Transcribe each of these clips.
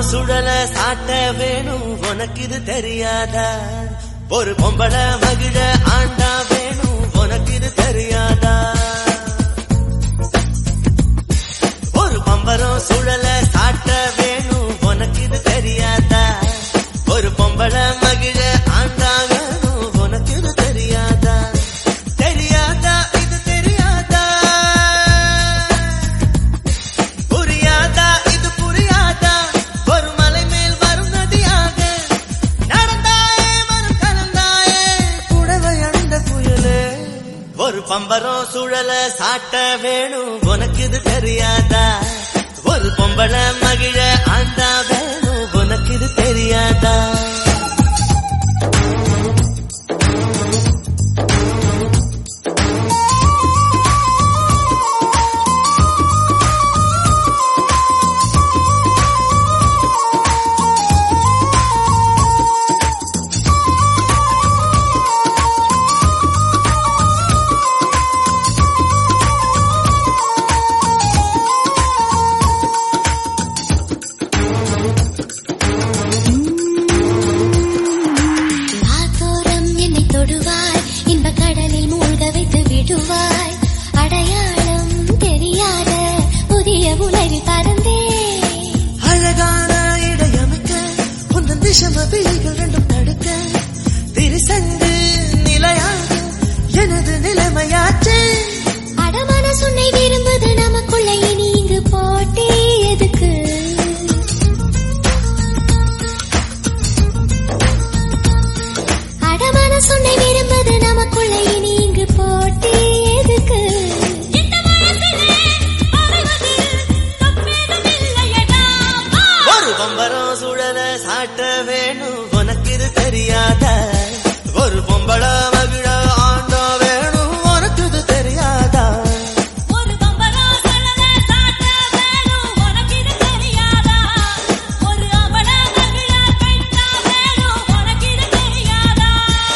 சுழல சாட்ட வேணும் உனக்கு இது தெரியாதா ஒரு பொம்பள மகிழ ஆண்டா வேணும் உனக்கு இது தெரியாதா ஒரு பம்பரம் சுழல சாட்ட வேணும் உனக்கு இது தெரியாதா ஒரு பொம்பள மகிழ ஆண்டா வேணும் உனக்கு இது தெரியாதா தெரியாதா இது தெரியாதா புரியாதா இது புரியாதா ஒரு மலை மேல் வரும் நதியாக நடந்தாயே வரும் கலந்தாயே புடவை அணிந்த புயலே ஒரு பம்பரம் சுழல சாட்ட வேணும் உனக்கு இது தெரியாதா ஒரு பொம்பள மகிழ ஆண்டா வேணும் உனக்கு இது தெரியாதா ஆத்தோரம் என்னை தொடுவாய் இன்ப கடலில் மூழ்க வைத்து விடுவாய் அடையாளம் தெரியாத புதிய உலகில் பறந்தே அழகான இடையமைக்க உந்தன் விஷம விழிகள் ரெண்டும் தடுக்க திரிசங்கு நிலையாக எனது நிலைமையாச்சு அடமான சுன்னை விரும்புது நமக்குள்ள இனி இங்கு போட்டி எதுக்கு அடமான சுன்னை விரும்புது நமக்குள்ள இனி இங்கு போட்டி எதுக்கு ஒரு பொம்பரம் சுழல சாட்ட வேணும் உனக்கு இது தெரியாத ஒரு பொம்பள மகிழ ஆண்டா வேணும் உனக்கு இது தெரியாதா ஒரு பம்பரா சொல்லல சாட்ட வேணும் உனக்கு இது தெரியாதா ஒரு அமட மகிழ கைத்தா வேணும் உனக்கு இது தெரியாதா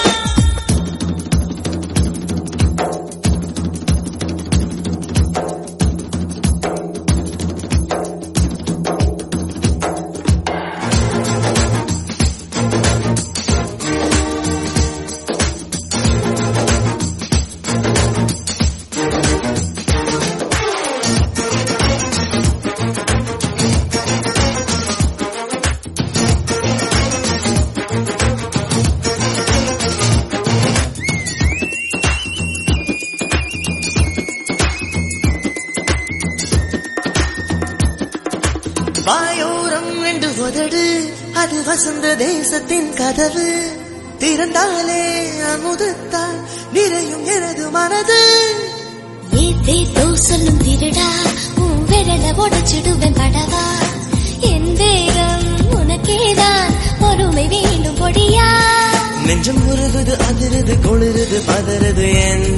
வாயோரம் என்று உதடு அது வசந்த தேசத்தின் கதவு திறந்தாலே அமுதத்தால் நிறையும் எனது மனது ஏதேதோ சொல்லும் திருடா உன் விரல உடைச்சிடுவேன் படவா என் வேகம் உனக்கேதான் பொறுமை வேண்டும் பொடியா நெஞ்சம் உருகுது அதிருது குளிருது பதறுது என்